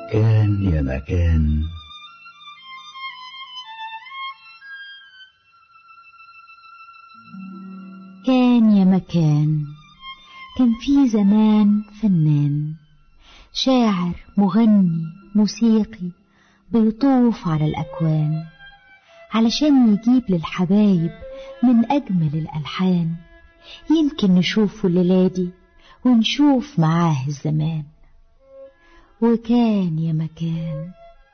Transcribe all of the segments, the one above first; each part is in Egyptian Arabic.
كان يا مكان كان يا مكان كان في زمان فنان شاعر مغني موسيقي بيطوف على الأكوان علشان يجيب للحبايب من أجمل الألحان يمكن نشوفه الليلة دي ونشوف معاه الزمان وكان يا مكان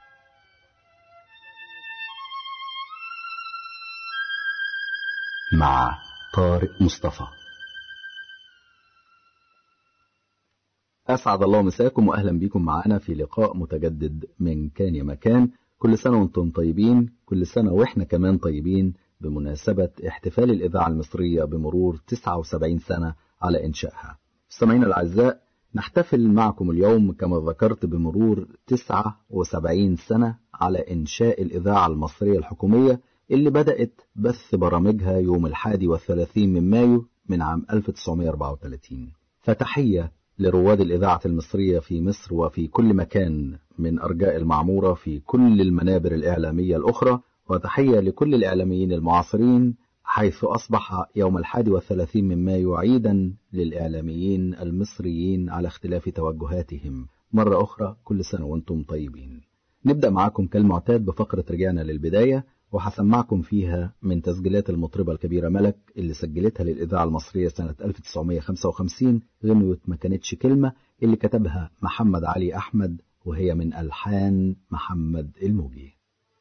مع طارق مصطفى أسعد الله مساكم وأهلا بكم معنا في لقاء متجدد من كان يا مكان كل سنة وانتم طيبين كل سنة وإحنا كمان طيبين بمناسبة احتفال الإذاعة المصرية بمرور 79 سنة على إنشائها مستمعينا الأعزاء نحتفل معكم اليوم كما ذكرت بمرور 79 سنة على إنشاء الإذاعة المصرية الحكومية اللي بدأت بث برامجها يوم الحادي والثلاثين من مايو من عام 1934 فتحية لرواد الإذاعة المصرية في مصر وفي كل مكان من أرجاء المعمورة في كل المنابر الإعلامية الأخرى وتحية لكل الإعلاميين المعاصرين حيث أصبح يوم الحادي والثلاثين من مايو عيدا للإعلاميين المصريين على اختلاف توجهاتهم مرة أخرى كل سنة وأنتم طيبين نبدأ معاكم كالمعتاد بفقرة رجعنا للبداية وهسمعكم فيها من تسجيلات المطربة الكبيرة ملك اللي سجلتها للإذاعة المصرية سنة 1955 غنوة ما كانتش كلمة اللي كتبها محمد علي أحمد وهي من ألحان محمد الموجي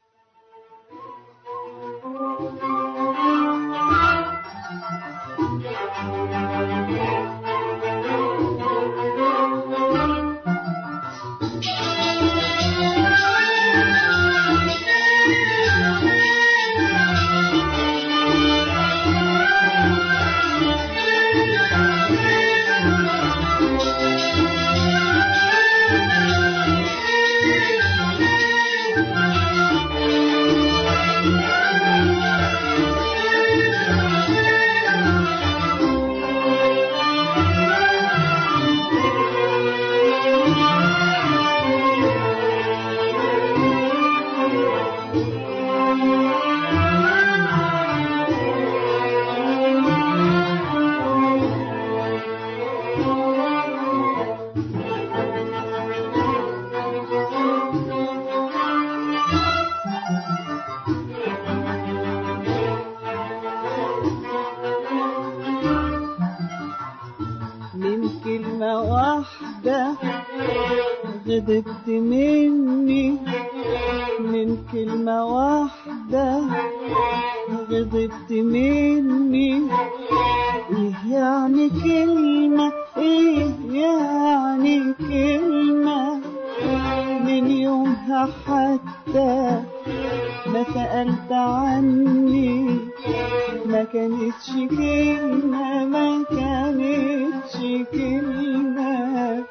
من كلمة واحدة غضبت مني من كلمة واحدة غضبت مني ايه يعني كلمة ايه يعني كلمة من يومها حتى ما سألت عني ما كانتش كلمة ما كانتش كلمة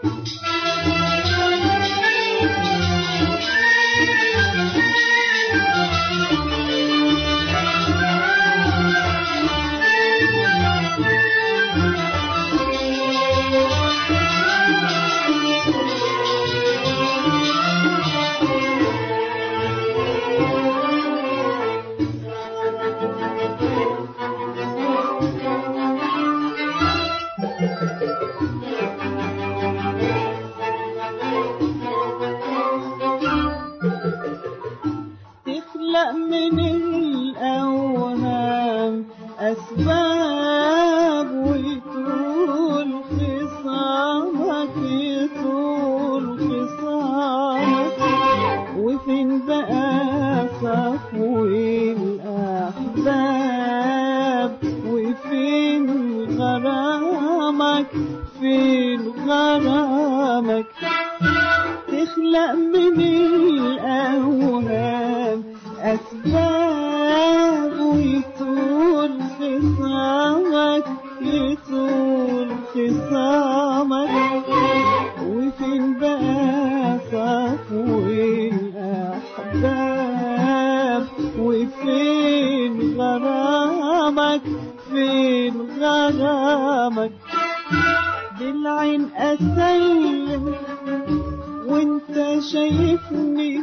تخلق من الأوهام أسباب وطول خصامك طول خصامك وفين بقى صفو الأحباب وفين غرامك فين غرامك تخلق من الأوهام أسباب ويطول خصامك يطول خصامك وفين بقى صفو الأحباب وفين غرامك فين غرامك بالعين أسلم وانت شايفني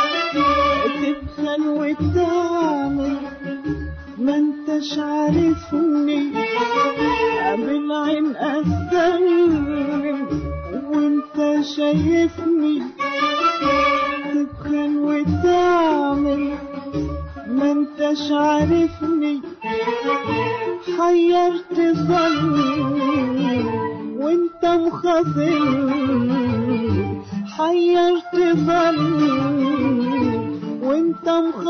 تبخل وتعمل ما انتش عارفني بالعين أسلم وانت شايفني تبخل وتعمل ما انتش عارفني حيرت ظني وانت مخاصمني حيرت ظني وانت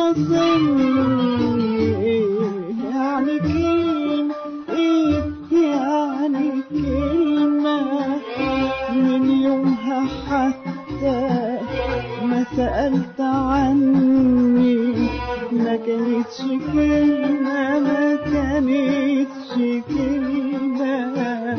مخاصمني يعني كلمة ايه يعني كلمة من يومها حتى ما سألت عني ما كانتش كلمة ما كانتش كلمة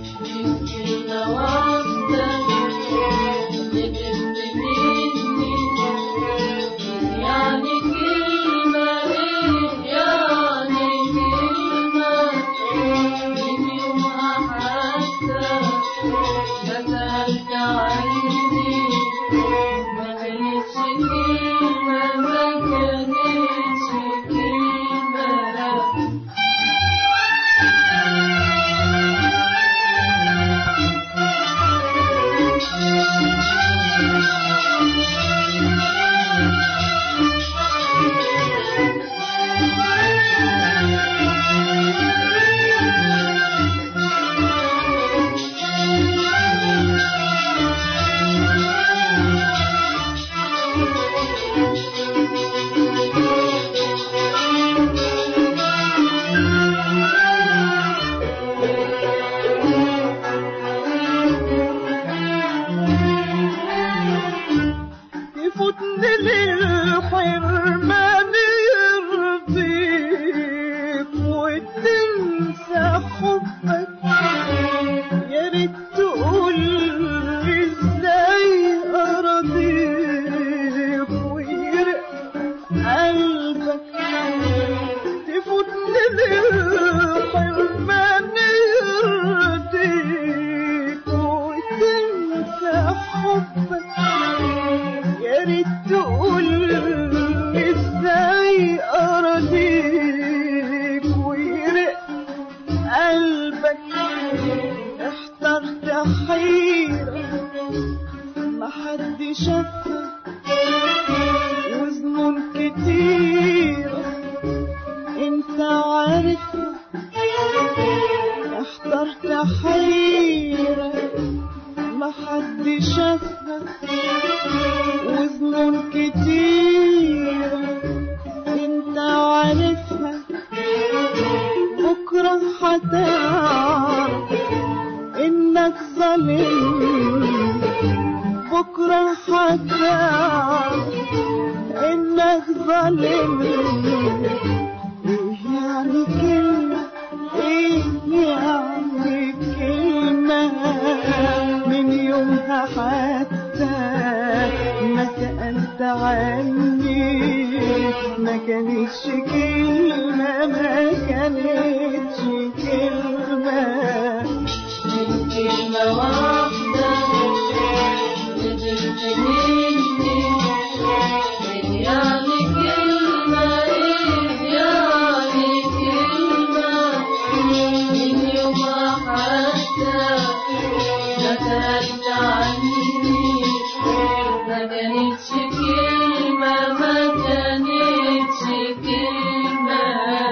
يعني كلمة إيه يعني كلمة من يومها حتى ما سألت عني ما كانتش كلمة ما كانتش كلمة يفوتني للحرمان يرضيك وتنسى حبك يا ريت تقول لي ازاي اراضيك ويرق قلبك تفوتني للحرمان يرضيك وتنسى حبك يا ريت تقول ازاي اراضيك ويرق قلبك احترت حيرة ما حد شافها وزنون كتيرة انت عارفها احترت حيرة ما حد شافها وزنون كتيرة انت عارفها بكرة هتعرف انك ظالم بكرة هتعرف انك ظالم ايه يعني كلمة ايه يعني كلمة من يومها حتى ما سألت عني ما كانتش كلمة ما كانتش كلمة كلمة واحدة قدرت مني يعني كلمة إيه يعني كلمة من يومها حتى ما سألت عني ما كانتش كلمة ما كانتش كلمة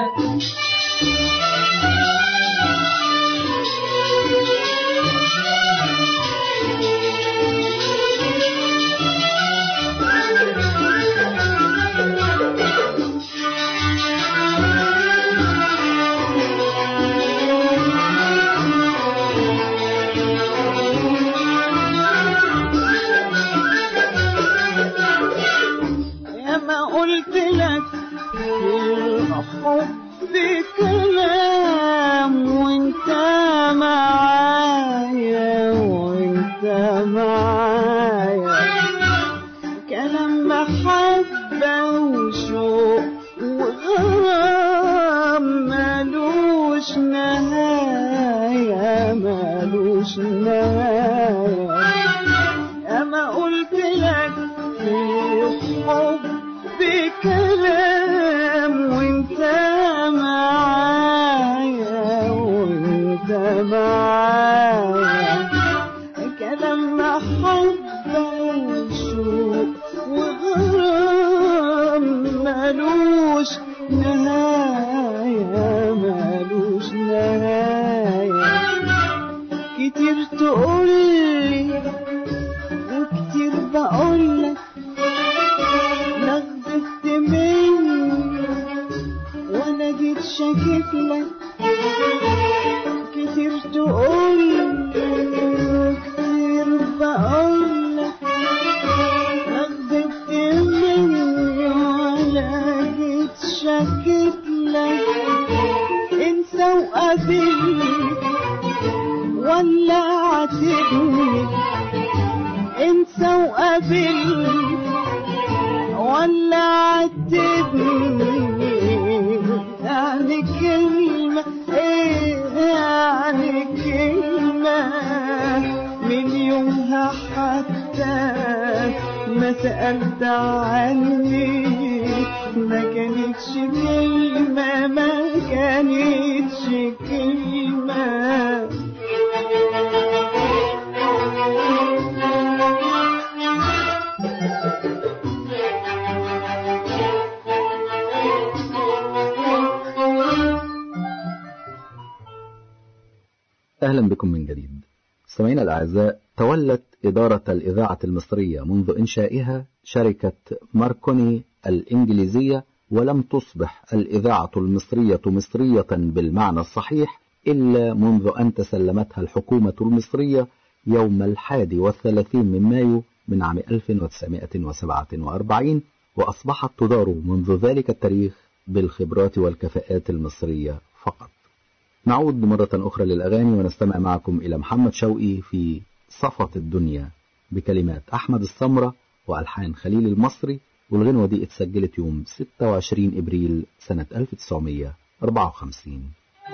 يا ما قلت لك الحب كلام وانت معايا وانت معايا كلام محبة وشوق وغرام ملوش نهاية ملوش نهاية أما قلت لك الحب كلام وانت معايا وانت معايا كلام محبة وشوق وغرام ملوش نهاية ملوش نهاية كتير تقولي وكتير بقولك لغبت مني وانا جيت شاكت لك كتير تقولي وكتير بقولك لغبت مني وانا جيت شاكت لك انسى وقابلني ولا عاتبني انسى وقابلني ولا عاتبني يعني كلمة ايه يعني كلمة من يومها حتى ما سألت عني ما كانتش كلمة ما كانتش كلمة أهلا بكم من جديد سمعنا الأعزاء تولت إدارة الإذاعة المصرية منذ إنشائها شركة ماركوني الإنجليزية ولم تصبح الإذاعة المصرية مصرية بالمعنى الصحيح إلا منذ أن تسلمتها الحكومة المصرية يوم الحادي والثلاثين من مايو من عام 1947 وأصبحت تدار منذ ذلك التاريخ بالخبرات والكفاءات المصرية فقط نعود مرة أخرى للأغاني ونستمع معكم إلى محمد شوقي في صفة الدنيا بكلمات أحمد السمرة وألحان خليل المصري والغنوة دي اتسجلت يوم 26 إبريل سنة 1954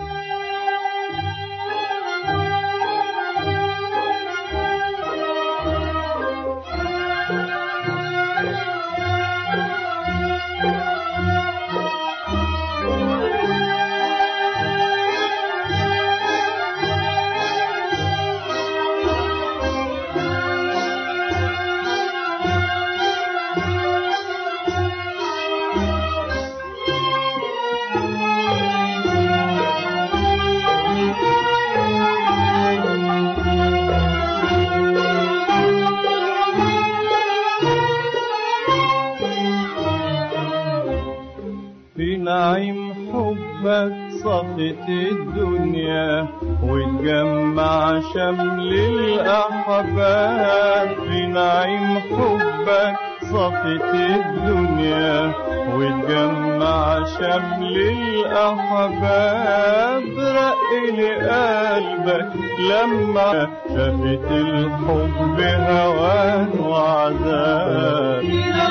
في نعيم حبك صفت الدنيا وتجمع شمل الأحباب في نعيم حبك صفت الدنيا وتجمع شمل الأحباب رق لقلبك لما شافت الحب هوان وعذاب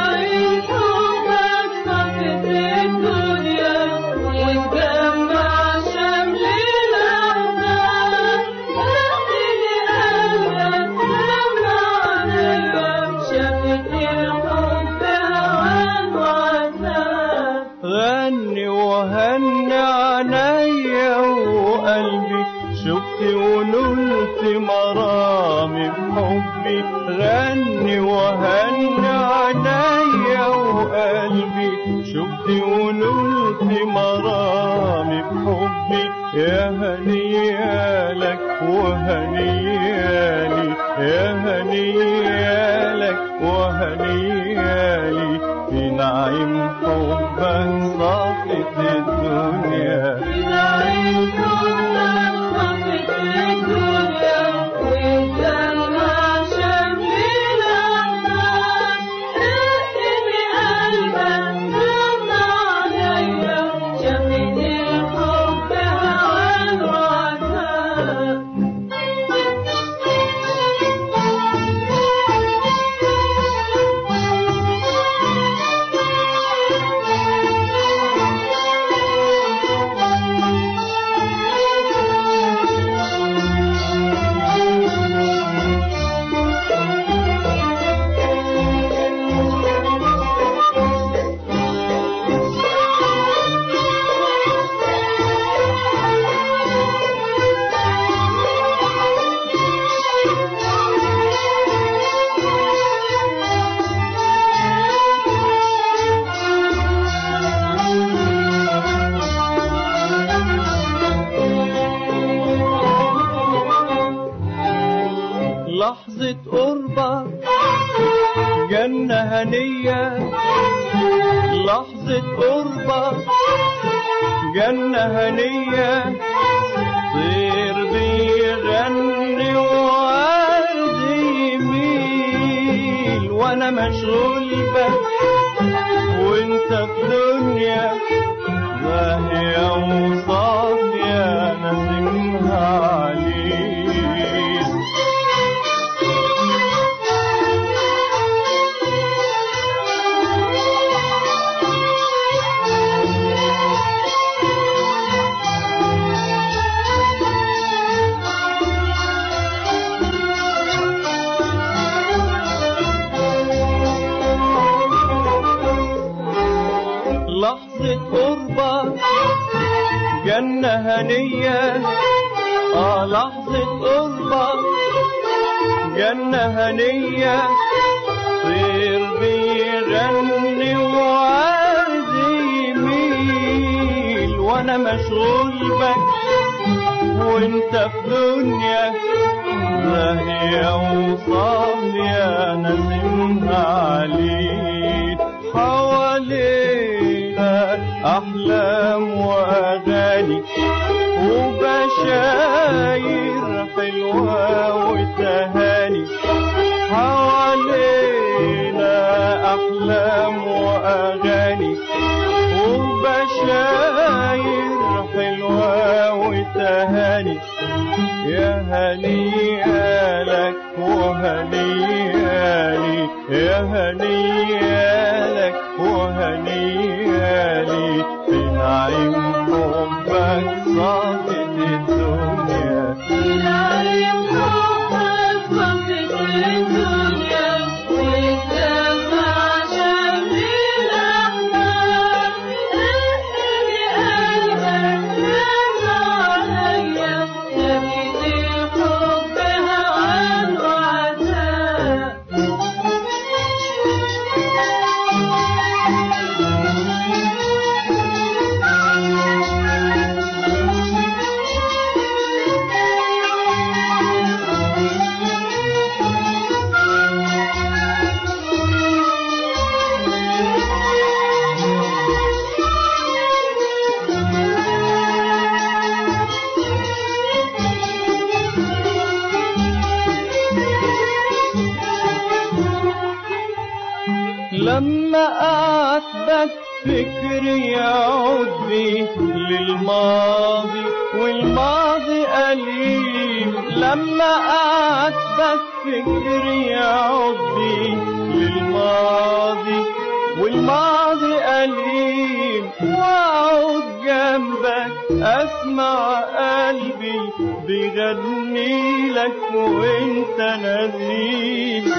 غني وهني عينيا وقلبي شفت ونلت مرامي بحبي غني وهني عينيا وقلبي شفت ونلت مرامي بحبي يا هنيالك وهنيالي يا هنيالك وهنيالي في نعيم حبك صافت الدنيا هنية لحظة قربة جنة هنية طير بيغني وورد يميل وانا مشغول بك وانت في دنيا زاهية وصافية نسمها عليك لحظة قربة جنة هنية آه لحظة قربة جنة هنية طير بيغني وورد يميل وانا مشغول بك وانت في دنيا زاهية وصافية نسمها عليك حوالينا أحلام وأغاني وبشاير حلوة وتهاني حوالينا أحلام وأغاني وبشاير حلوة وتهاني يا هنيئا لك وهنيئا لي يا هنيئا لك وهنيئا لي في نعيم حبك صافي الدنيا العلم حبك صفت الدنيا والدمع شمل الأحباب احكي قلبك نزع عليا نبيت الحب هوى وعذاب لما أعتبك فكري يعود بي للماضي والماضي أليم لما أعتبك فكري يعود بي للماضي والماضي أليم وأقعد جنبك أسمع قلبي بيغني لك وانت نزيل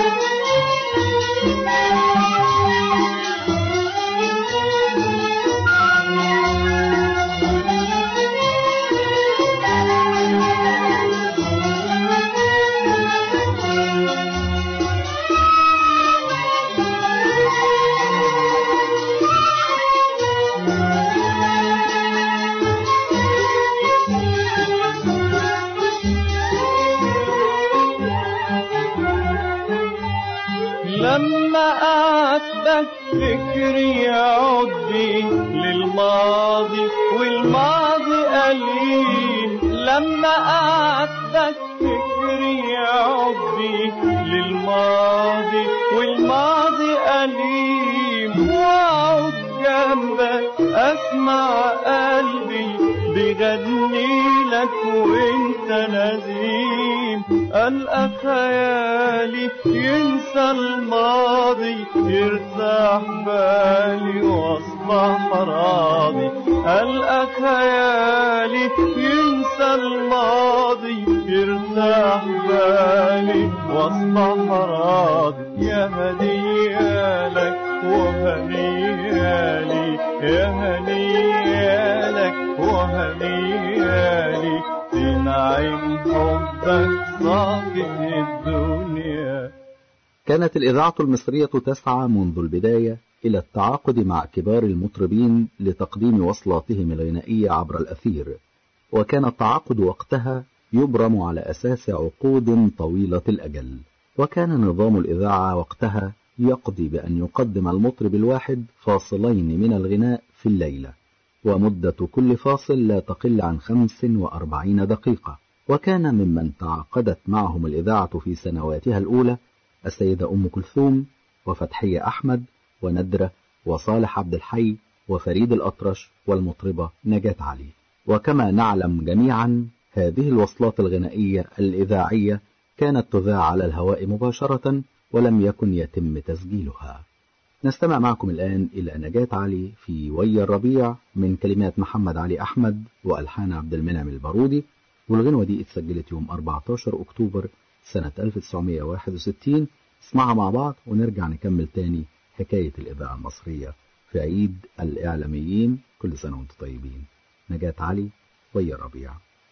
لما أعتبك فكري يعود بي للماضي والماضي أليم لما أعتبك فكري يعود بي للماضي والماضي أليم وأقعد جنبك أسمع قلبي بيغني لك وانت نزيم ألقى خيالي ينسى الماضي يرتاح بالي واصبح راضي ألقى خيالي ينسى الماضي يرتاح بالي واصبح راضي يا هدية لك وهنيئا لي يا هنيئا لك وهنيئا لي في نعيم حبك صافي الدنيا كانت الإذاعة المصرية تسعى منذ البداية إلى التعاقد مع كبار المطربين لتقديم وصلاتهم الغنائية عبر الأثير وكان التعاقد وقتها يبرم على أساس عقود طويلة الأجل وكان نظام الإذاعة وقتها يقضي بأن يقدم المطرب الواحد فاصلين من الغناء في الليلة ومدة كل فاصل لا تقل عن خمس وأربعين دقيقة وكان ممن تعاقدت معهم الإذاعة في سنواتها الأولى السيدة أم كلثوم وفتحية أحمد وندرة وصالح عبد الحي وفريد الأطرش والمطربة نجاة علي وكما نعلم جميعا هذه الوصلات الغنائية الإذاعية كانت تذاع على الهواء مباشرة ولم يكن يتم تسجيلها نستمع معكم الآن إلى نجاة علي في وي الربيع من كلمات محمد علي أحمد وألحان عبد المنعم البارودي والغنوة دي اتسجلت يوم 14 أكتوبر سنة 1961 اسمعها مع بعض ونرجع نكمل تاني حكاية الإذاعة المصرية في عيد الإعلاميين كل سنة وانتم طيبين نجاة علي ويا الربيع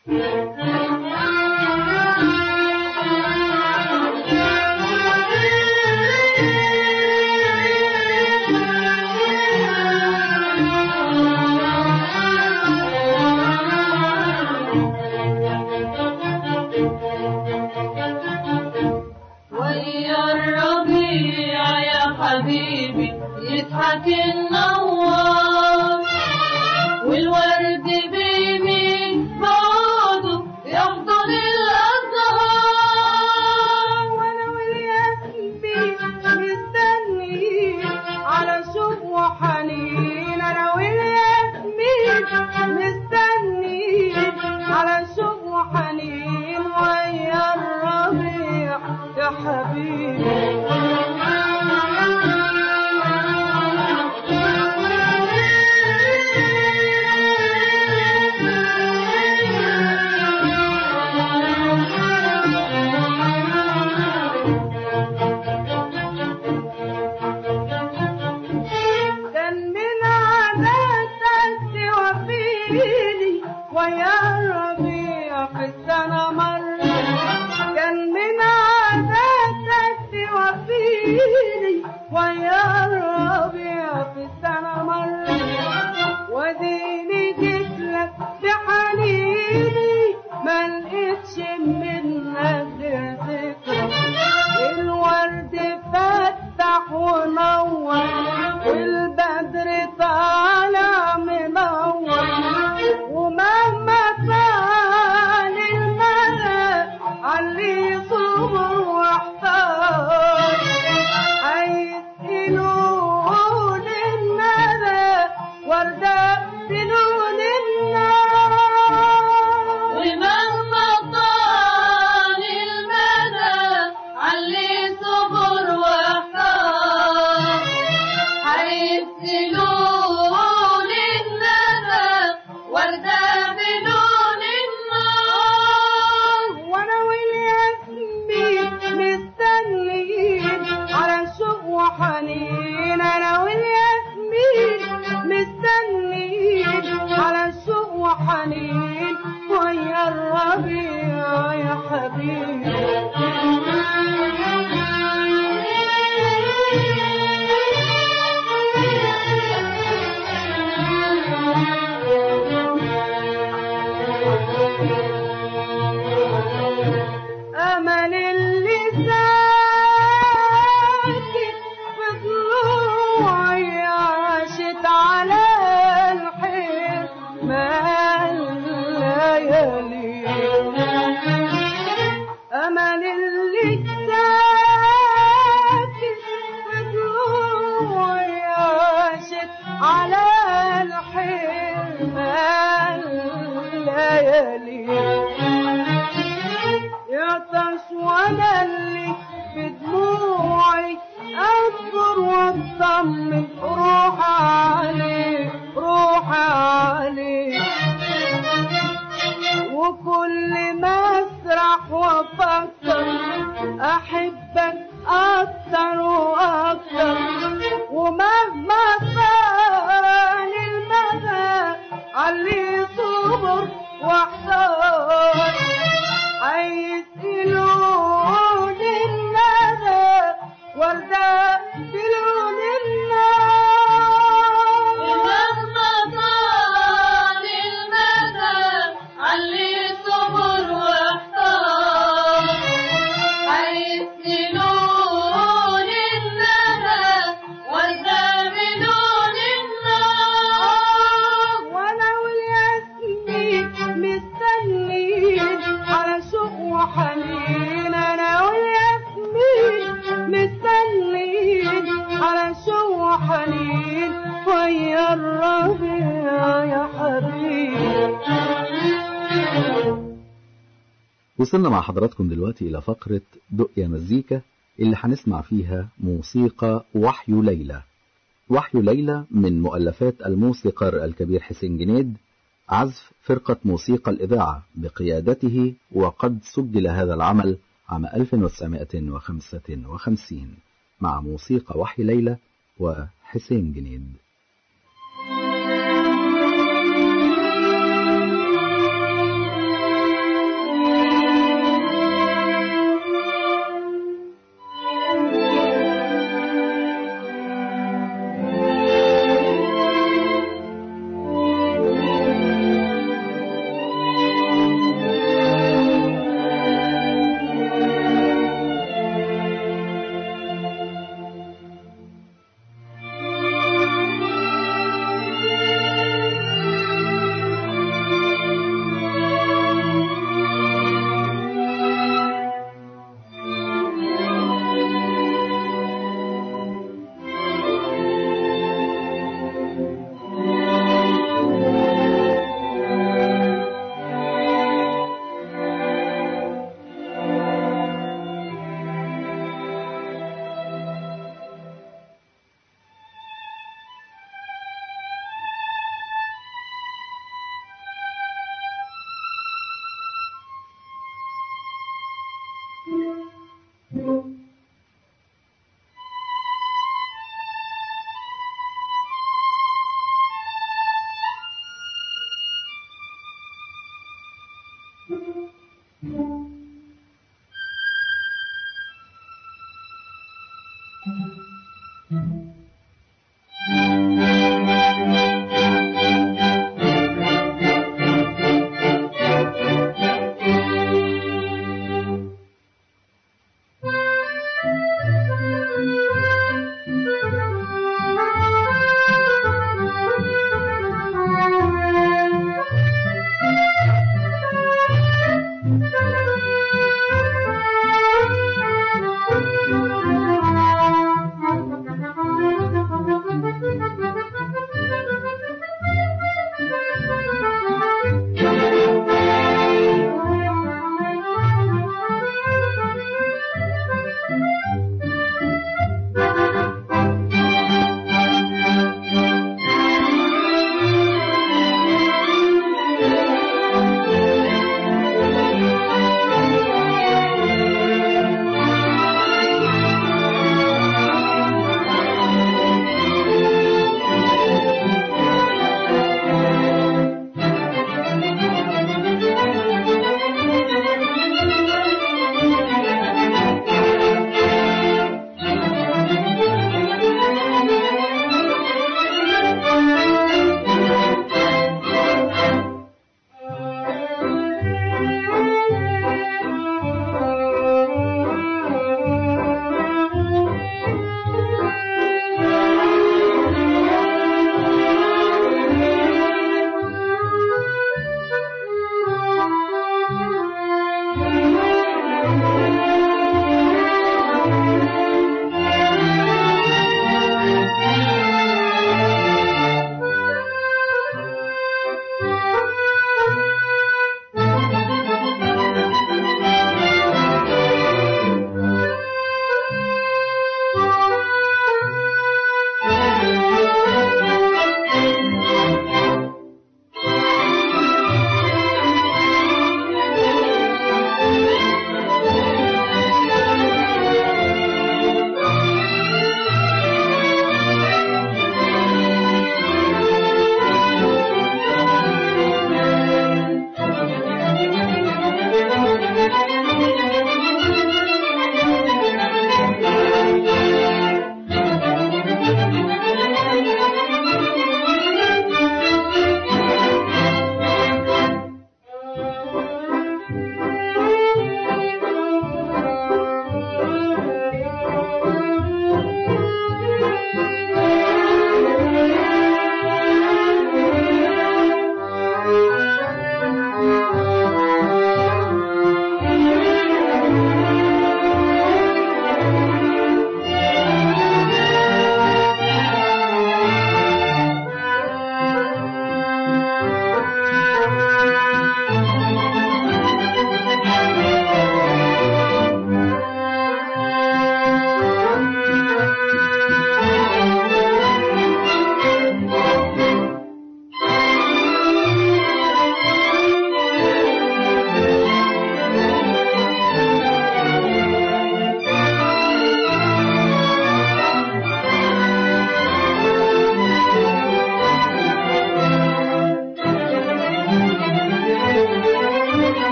ويا الربيع يا حبيبي يضحك النوار والورد بيمين بعده يحضن الأزهار وانا والياسمين مستنيين على شوق وحنين انا والياسمين مستنيين على شوق وحنين ويا الربيع يا حبيبي كان من عاداتك توفيني ويا الربيع في السنة مرة كان من عاداتك توفيني ويا الربيع في السنة مرة وديني جيت لك بحنيني ما لقيتش منك غير ذكرى الورد فتح ونور والبدر طالع منور ومهما كان المدى علي صبر واحتار هيسألون الندى وردة بلون النار ومهما طال المدى علي صبر واحتار هيبتلون الندى وردة بلون النار وانا والياسمين مستنيين على شوق وحنين انا والياسمين مستنيين على شوق وحنين ويا الربيع يا حبيبي أمل اللي ساكت في ضلوعي عاشت على الحيط ما الليالي أمل اللي ساكت في ضلوعي عاشت على الحيط ما الليالي يعطش وانا اللي في دموعي اصبر واطمن روح عليه روح عليه وكل ما اسرح وافكر احبك اكتر واكتر ومهما كان المدى علي صبر واحتار هيسألون الندى وردة بلون النار ومهما طال المدى علي صبر واحتار هيسألون وحنين ويا الربيع يا حبيبي وصلنا مع حضراتكم دلوقتي إلى فقرة دق يا مزيكا اللي هنسمع فيها موسيقى وحي ليلى وحي ليلى من مؤلفات الموسيقار الكبير حسين جنيد عزف فرقة موسيقى الإذاعة بقيادته وقد سجل هذا العمل عام 1955 مع موسيقى وحي ليلى وحسين جنيد يا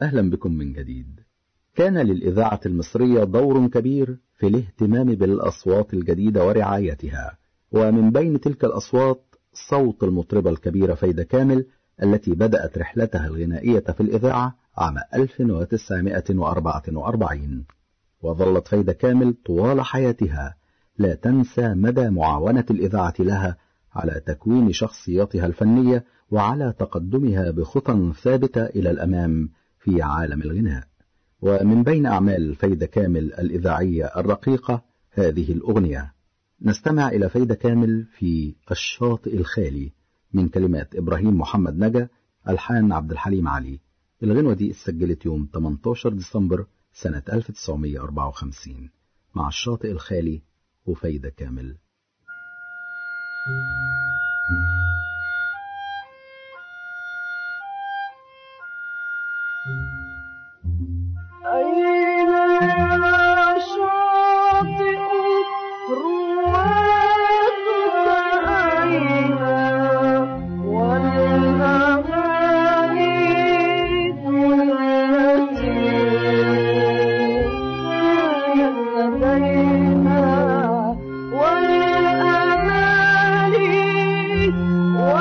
أهلا بكم من جديد كان للإذاعة المصرية دور كبير في الاهتمام بالأصوات الجديدة ورعايتها ومن بين تلك الأصوات صوت المطربة الكبيرة فايدة كامل التي بدأت رحلتها الغنائية في الإذاعة عام 1944 وظلت فايدة كامل طوال حياتها لا تنسى مدى معاونة الإذاعة لها على تكوين شخصيتها الفنية وعلى تقدمها بخطى ثابتة إلى الأمام في عالم الغناء ومن بين أعمال فايدة كامل الإذاعية الرقيقة هذه الأغنية نستمع إلى فايدة كامل في الشاطئ الخالي من كلمات إبراهيم محمد نجا ألحان عبد الحليم علي الغنوة دي اتسجلت يوم 18 ديسمبر سنة 1954 مع الشاطئ الخالي وفايدة كامل أين شاطئ رواتها أين والأغاني التي كانت بينها والأماني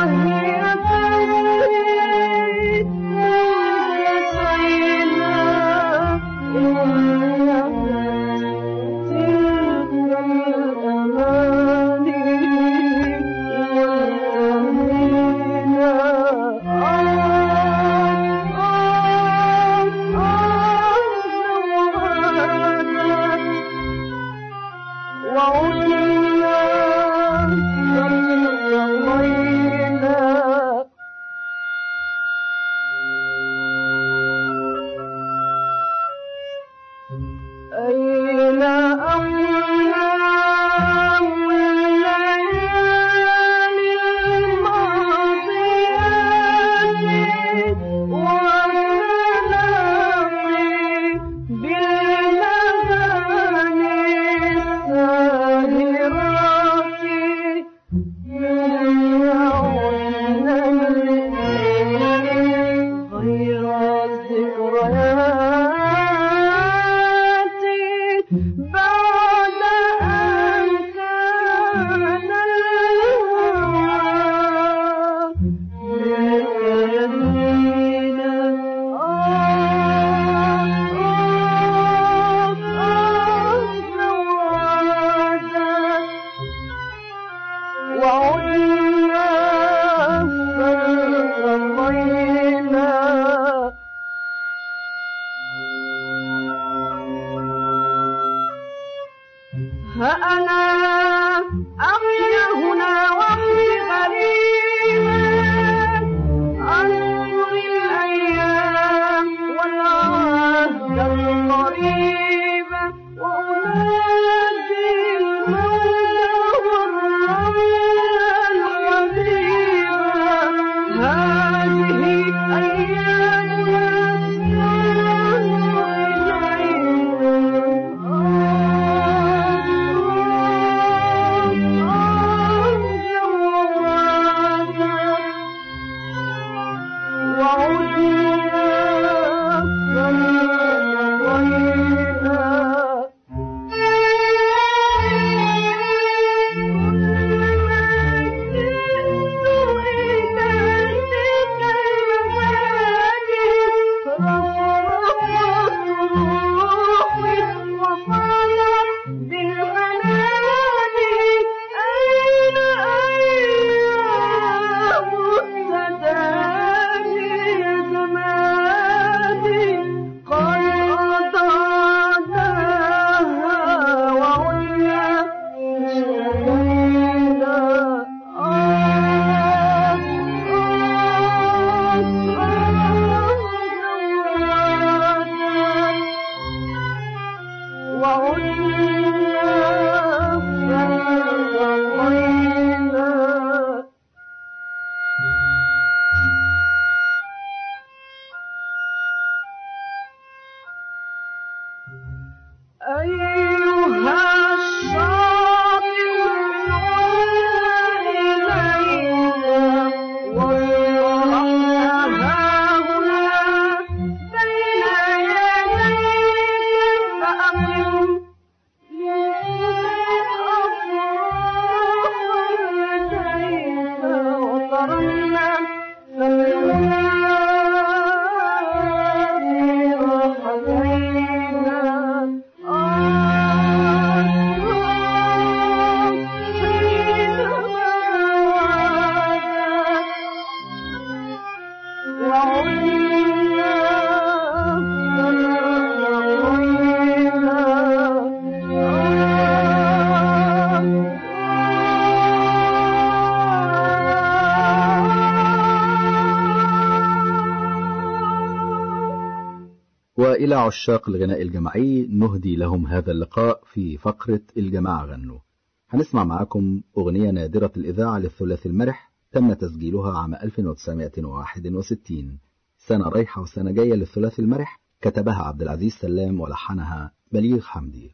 وإلى عشاق الغناء الجماعي نهدي لهم هذا اللقاء في فقرة الجماعة غنوا هنسمع معاكم أغنية نادرة الإذاعة للثلاثي المرح تم تسجيلها عام 1961 سنة رايحة وسنة جاية للثلاثي المرح كتبها عبد العزيز سلام ولحنها بليغ حمدي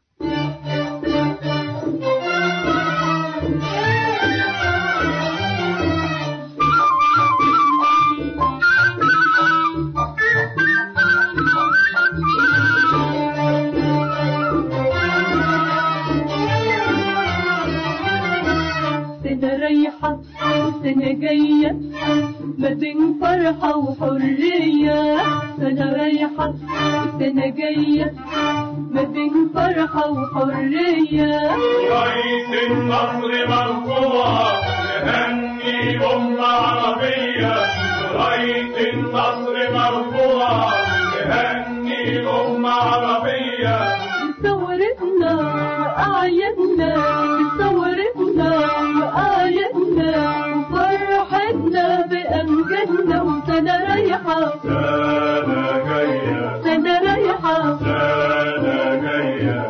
سنة رايحة وسنة جاية ما بين فرحة وحرية سنة رايحة وسنة جاية ما بين فرحة وحرية راية النصر مرفوعة تهني أمة عربية راية النصر مرفوعة تهني أمة عربية ثورتنا وأعيادنا ثورتنا وأعيادنا وفرحتنا بأمجادنا وسنة رايحة سنة جاية سنة رايحة سنة جاية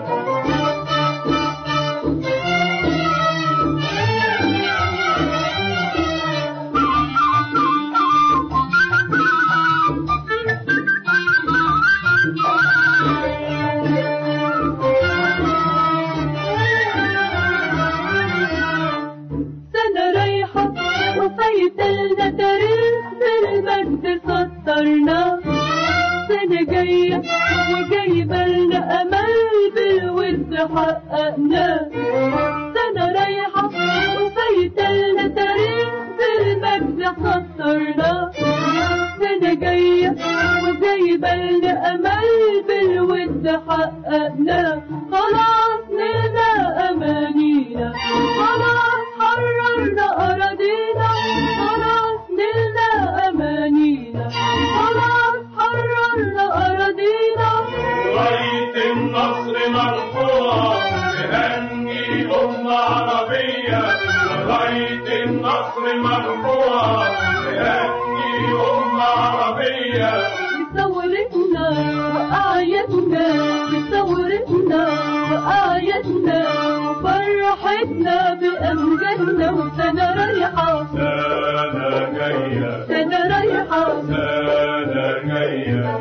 سنة رايحة وفايت لنا تاريخ بالمجد سطرنا سنة جاية وجايبة لنا أمل بالود حققنا سنة رايحة وفايت لنا تاريخ بالمجد سطرنا سنة جاية وجايبة لنا أمل بالود حققنا خلاص نلنا أمانينا خلاص حررنا أراضينا خلاص نلنا أمانينا خلاص حررنا أراضينا راية النصر مرفوعة تهني أمة عربية راية النصر مرفوعة تهني أمة عربية بثورتنا وأعيادنا بثورتنا وأعيادنا وفرحتنا بأمجادنا وسنة رايحة سنة جاية سنة رايحة سنة جاية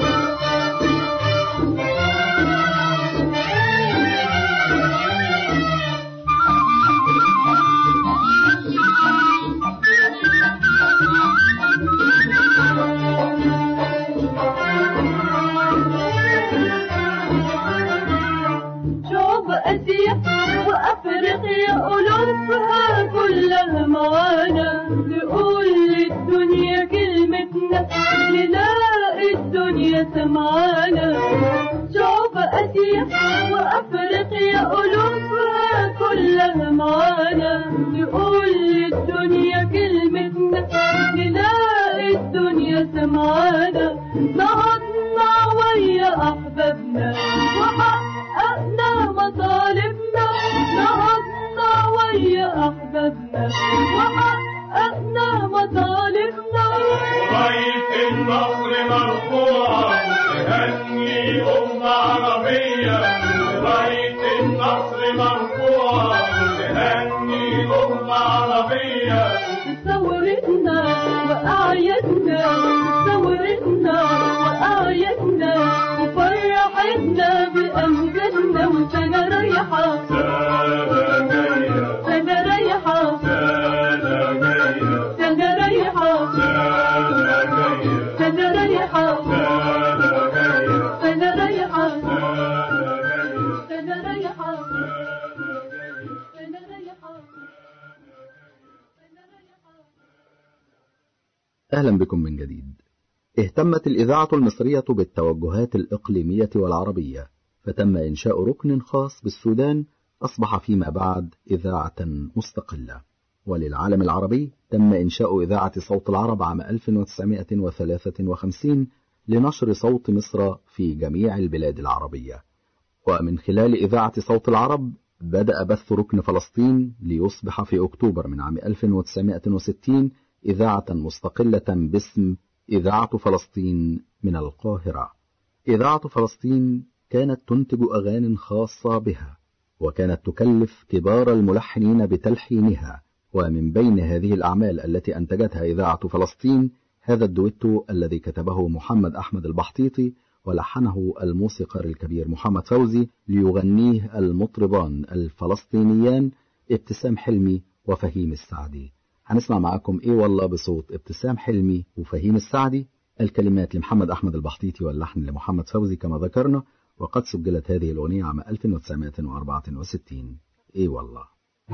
شعوب آسيا وأفريقيا أولوبها كلها معانا نقول للدنيا كلمتنا نلاقي الدنيا سمعانا شعوب آسيا وأفريقيا أولوبها كلها معانا نقول للدنيا كلمتنا نلاقي الدنيا سمعانا نهضنا ويا أحبابنا وحققنا مطالبنا نهضنا ويا أحبابنا وحققنا مطالبنا راية النصر مرفوعة تهني أمة عربية راية النصر مرفوعة تهني أمة عربية ثورتنا وأعيادنا ثورتنا وأعيادنا وفرحتنا بأمجادنا وسنة رايحة سنة جاية سنة رايحة سنة جاية سنة رايحة سنة جاية سنة رايحة سنة جاية سنة رايحة سنة جاية سنة رايحة سنة جاية سنة رايحة أهلا بكم من جديد اهتمت الإذاعة المصرية بالتوجهات الإقليمية والعربية فتم إنشاء ركن خاص بالسودان أصبح فيما بعد إذاعة مستقلة وللعالم العربي تم إنشاء إذاعة صوت العرب عام 1953 لنشر صوت مصر في جميع البلاد العربية ومن خلال إذاعة صوت العرب بدأ بث ركن فلسطين ليصبح في أكتوبر من عام 1960 إذاعة مستقلة باسم إذاعة فلسطين من القاهرة إذاعة فلسطين كانت تنتج أغاني خاصة بها وكانت تكلف كبار الملحنين بتلحينها ومن بين هذه الأعمال التي أنتجتها إذاعة فلسطين هذا الدويتو الذي كتبه محمد أحمد البحطيطي ولحنه الموسيقار الكبير محمد فوزي ليغنيه المطربان الفلسطينيان ابتسام حلمي وفهيم السعدي هنسمع معاكم ايه والله بصوت ابتسام حلمي وفهيم السعدي الكلمات لمحمد أحمد البحطيطي واللحن لمحمد فوزي كما ذكرنا وقد سجلت هذه الأغنية عام 1964 ايه والله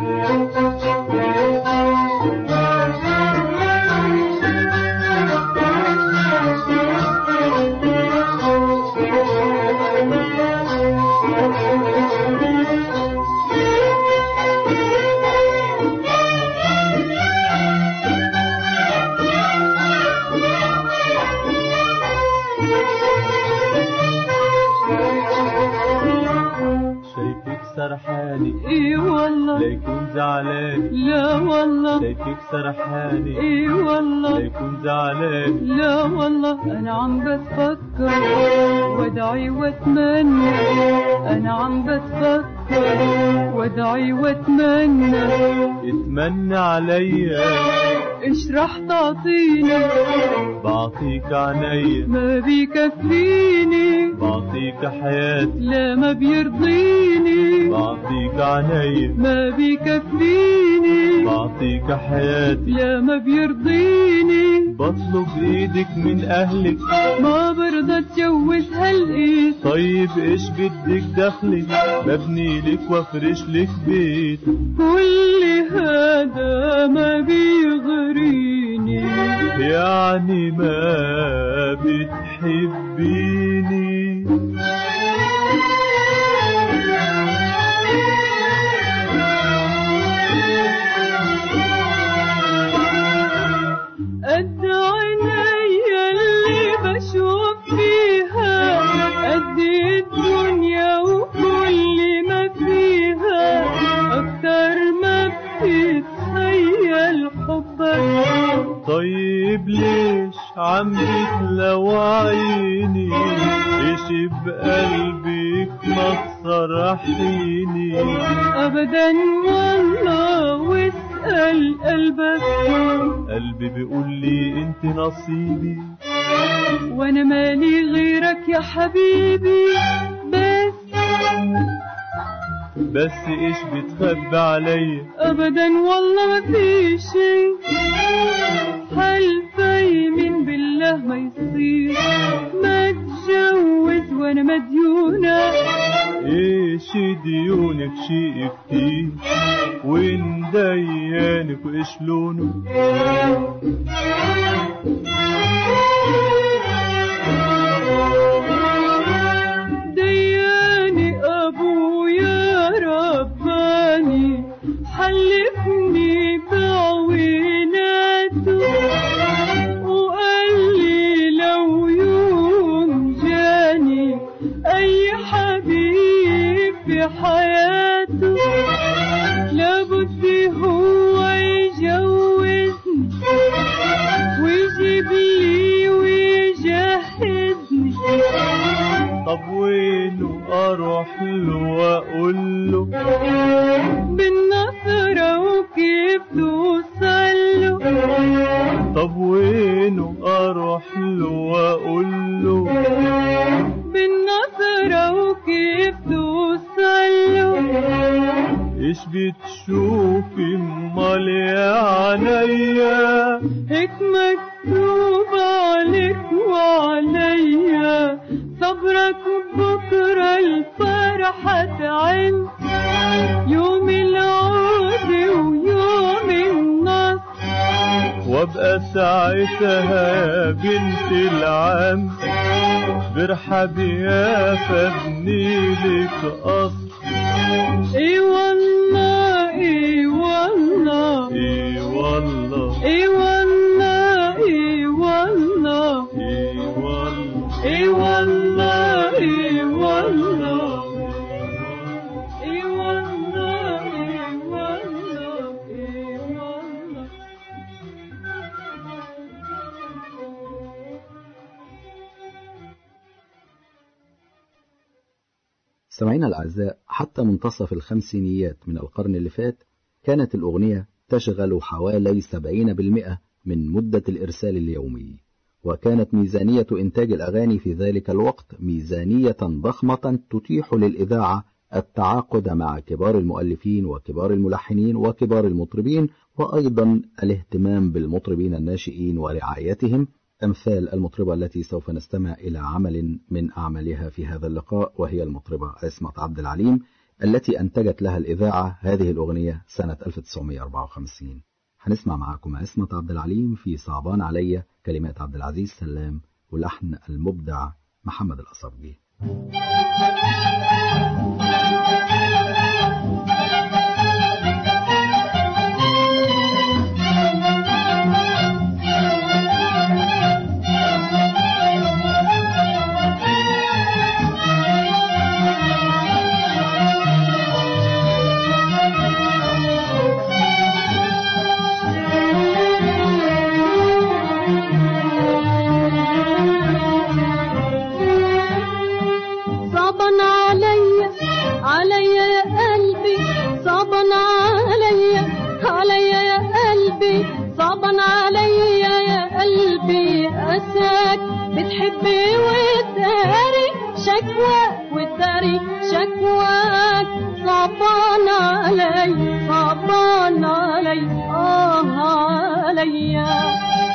شايفك سرحاني ايه والله لا يكون زعلان لا والله شايفك سرحاني ايه لا والله يكون زعلان لا والله انا عم بتفكر وادعي واتمنى انا عم بتفكر وادعي واتمنى اتمنى عليا ايش راح تعطيني بعطيك عينيا ما بيكفيني بعطيك حياتي لا ما بيرضيني بعطيك عينيا ما بيكفيني بعطيك حياتي لا ما بيرضيني بطلب ايدك من اهلك ما برضى اتجوز هالايد طيب ايش بدك دخلي ببني لك وافرش لك بيت كل هذا ما بيغريني يعني ما بتحبيني قد عينيا اللي بشوف فيها قد الدنيا وكل ما فيها أكتر ما بتتخيل حبك طيب ليش عم بتلوعيني ايش بقلبك ما تصرحيني أبدا والله واسأل قلبك قلبي بيقول لي انت نصيبي وأنا مالي غيرك يا حبيبي بس بس ايش بتخبي عليا ابدا والله ما في شي حلفة يمين بالله ما يصير ما اتجوز وانا مديونة ايش ديونك شيء كتير وين ديانك وايش لونه دياني ابويا رباني حلفني بعويناته وقال لي لو يوم جاني اي حبيب في حياته لابد هو يجوزني ويجيب لي ويجهزني طب وينه اروح له واقول له بالنصرة وكيف توصل له طب وينه اروح له واقول له بالنصرة وكيف توصل له ايش بتشوفي امال يا عينيا هيك مكتوب عليك وعليا صبرك بكرة الفرحة تعين يوم العود ويوم النصر وابقى ساعتها بنت العم برحب يا فابني لك قصر اي والله اي والله اي والله اي والله اي والله اي والله اي والله اي والله اي والله اي والله اي والله مستمعينا الأعزاء حتى منتصف الخمسينيات من القرن اللي فات كانت الأغنية تشغل حوالي 70% من مدة الإرسال اليومي وكانت ميزانية إنتاج الأغاني في ذلك الوقت ميزانية ضخمة تتيح للإذاعة التعاقد مع كبار المؤلفين وكبار الملحنين وكبار المطربين وأيضا الاهتمام بالمطربين الناشئين ورعايتهم أمثال المطربة التي سوف نستمع إلى عمل من أعمالها في هذا اللقاء وهي المطربة عصمت عبد العليم التي أنتجت لها الإذاعة هذه الأغنية سنة 1954 هنسمع معاكم عصمت عبد العليم في صعبان عليا كلمات عبد العزيز سلام ولحن المبدع محمد الأصبجي صعبا عليا عليا يا قلبي صعبا عليا عليا يا قلبي صعبا عليا يا قلبي أساك بتحبي وتداري شكواك وتداري شكواك صعبان علي صعبان علي آه عليا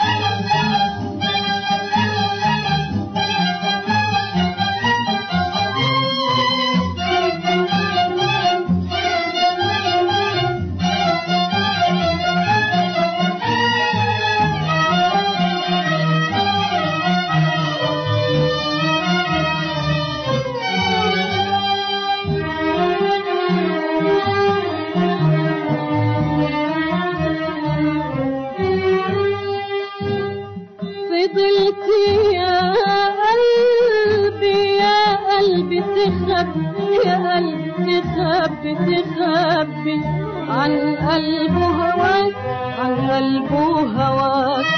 فضلت يا قلبي يا قلبي تخبي يا قلبي تخبي تخبي عن قلبه هواك عن قلبه هواك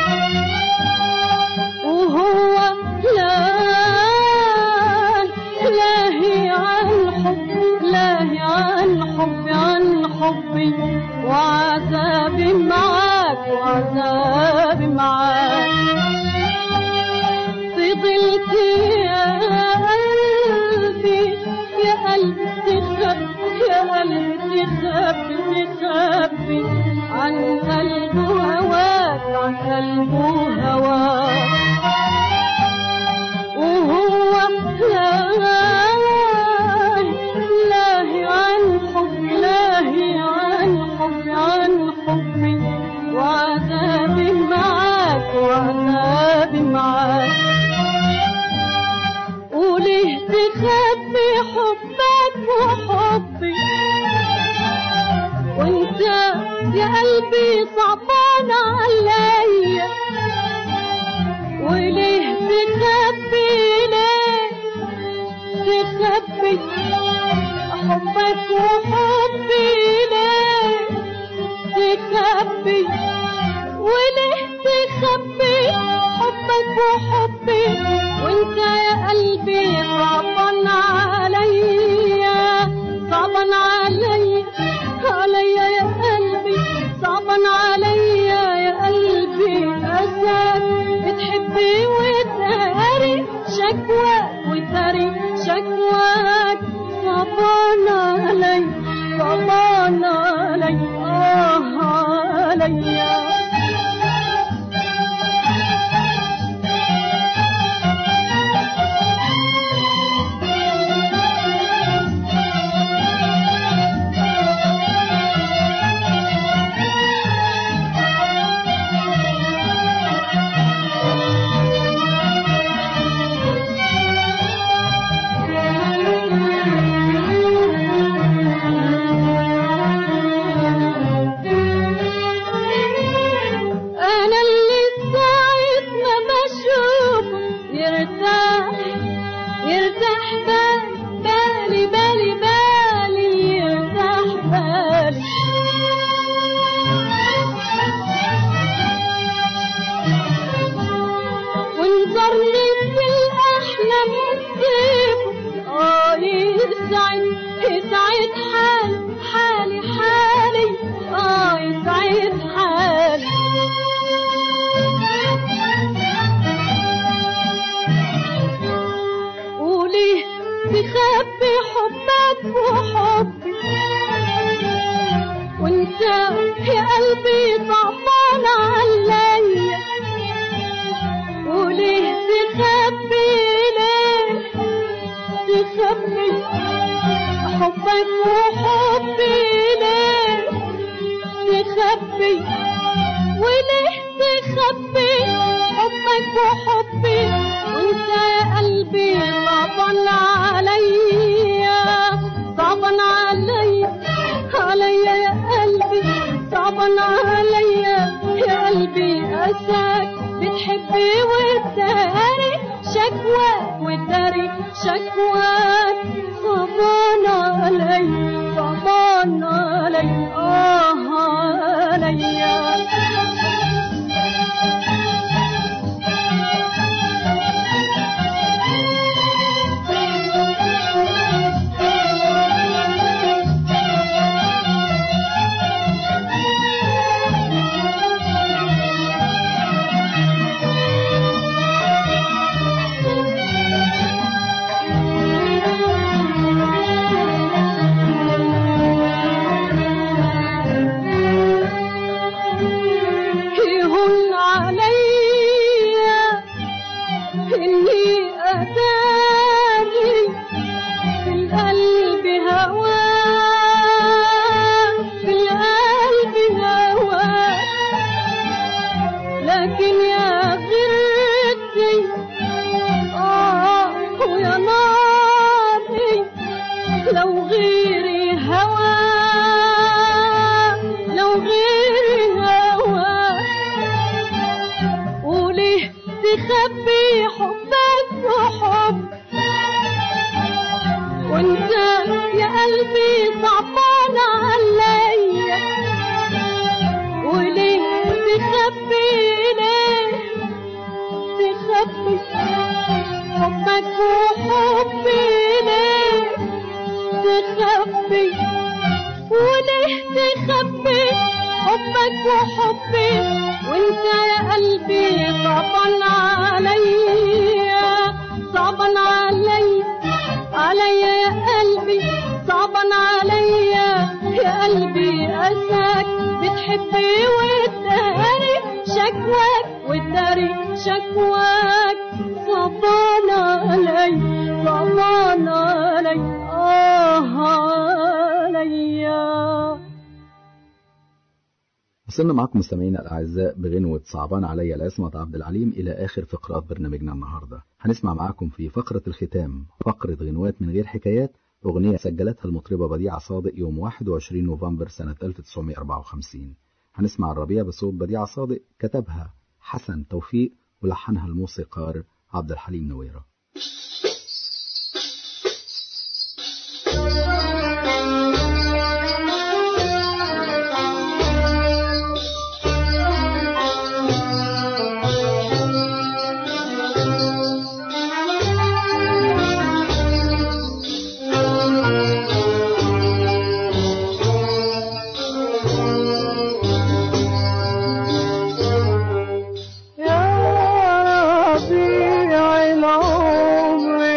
وهو لا لاهي عن حبي لاهي عن حبي عن حبي وعذابي معاك وعذابي معاك فضلت يا قلبي يا قلبي تخبي يا قلبي تخبي تخبي عن قلبه هواك عن قلبه هواك وهو لاهي لاهي عن حبي لاهي عن حبي عن حبي وعذابي معاك وعذابي معاك وليه تخبي حبك وحبي وانت يا قلبي صعبان عليا وليه تخبي ليه تخبي حبك وحبي ليه تخبي وليه تخبي حبك وحبي وانت يا قلبي صعبان عليا صعبان عليا عليا يا قلبي صعبان عليا يا قلبي أساك بتحبي وتداري شكواك وتداري شكواك صعبان علي صعبان علي آه عليا يسعد يسعد حال حالي حالي اه يسعد حالي وليه تخبي حبك وحبي وانت يا قلبي صعبان عليا وليه تخبي ليه تخبي حبك وحبي ليه تخبي وليه تخبي حبك وحبي وانت يا قلبي صعبان عليا صعبان عليا عليا يا قلبي صعبان عليا يا قلبي أساك بتحبي وتداري شكواك وتداري شكواك صعبان علي صعبان علي آه عليا يهون عليا إني أداري في القلب هواك في القلب هواك لكن يا غيرتي آه ويا ناري لو غيري هواك لو غيري هواك وليه تخبي حبك وحب وانت يا قلبي صعبان عليا وليه تخبي ليه تخبي حبك وحبي ليه تخبي وليه تخبي حبك وحبي وانت يا قلبي صعبان عليا صعبان عليا عليا يا قلبي صعبان عليا يا قلبي أساك بتحبي وتداري شكواك وتداري شكواك صعبان علي صعبان علي آه عليا وصلنا معكم مستمعينا الأعزاء بغنوة صعبان عليا لعصمت عبد العليم إلى آخر فقرات برنامجنا النهاردة هنسمع معاكم في فقرة الختام فقرة غنوات من غير حكايات أغنية سجلتها المطربة بديعة صادق يوم 21 نوفمبر سنة 1954 هنسمع الربيع بصوت بديعة صادق كتبها حسن توفيق ولحنها الموسيقار عبد الحليم نويرة يا ربيع العمر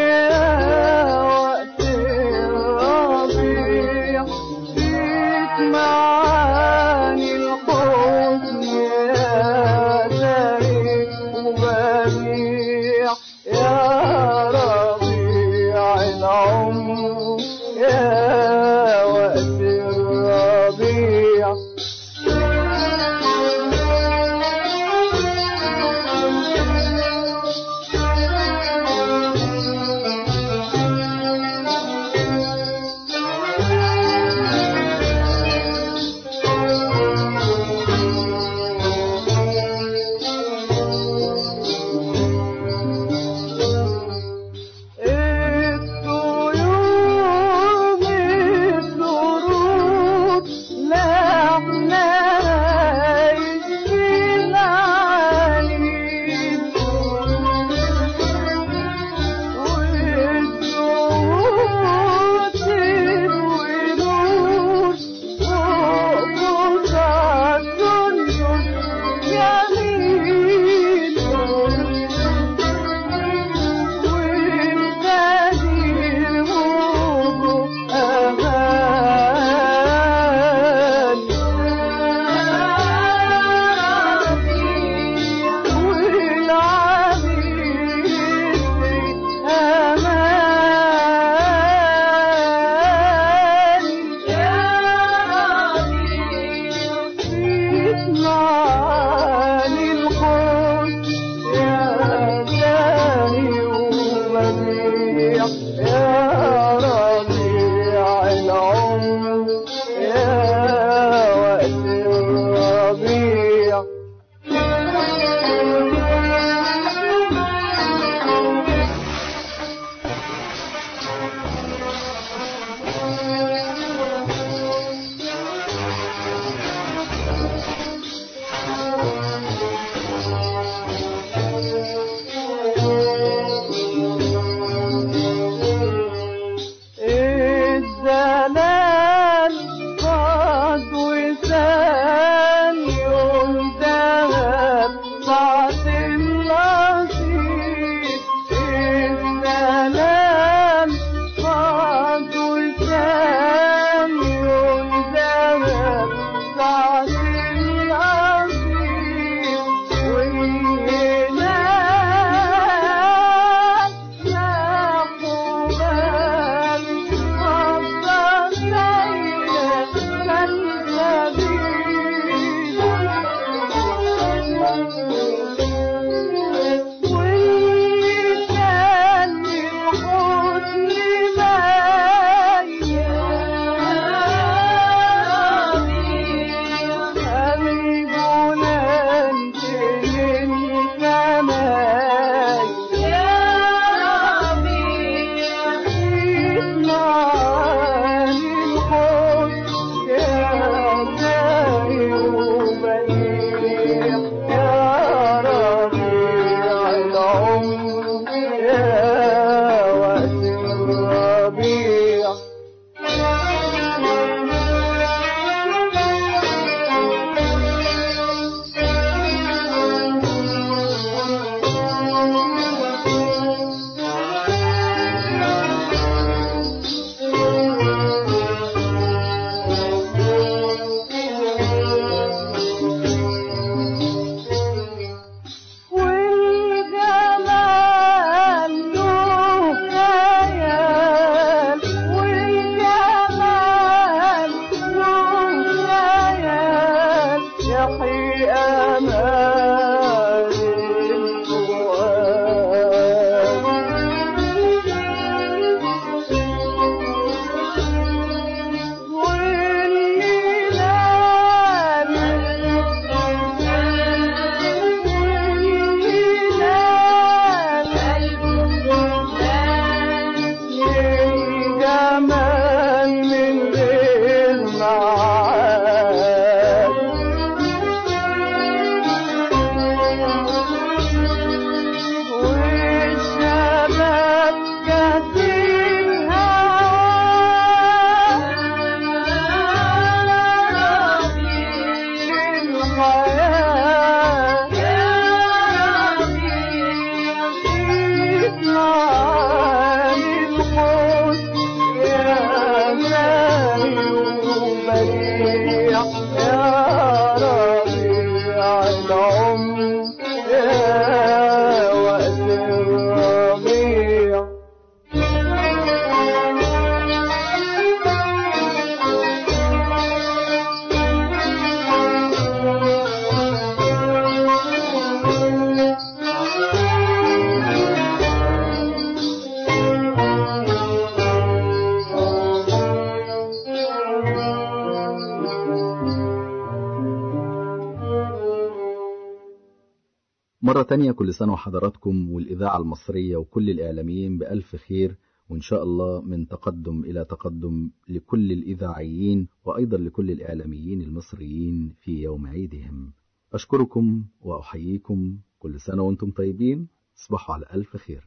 مرة تانية كل سنة وحضراتكم والإذاعة المصرية وكل الإعلاميين بألف خير وإن شاء الله من تقدم إلى تقدم لكل الإذاعيين وأيضا لكل الإعلاميين المصريين في يوم عيدهم أشكركم وأحييكم كل سنة وأنتم طيبين تصبحوا على ألف خير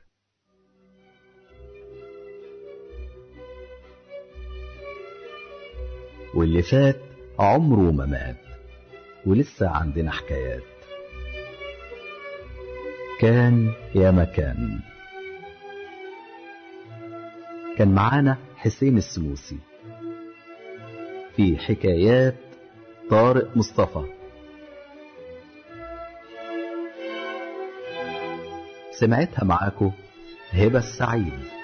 واللي فات عمره ما مات ولسه عندنا حكايات كان يا مكان كان معانا حسين السنوسي في حكايات طارق مصطفى سمعتها معاكو هبة السعيد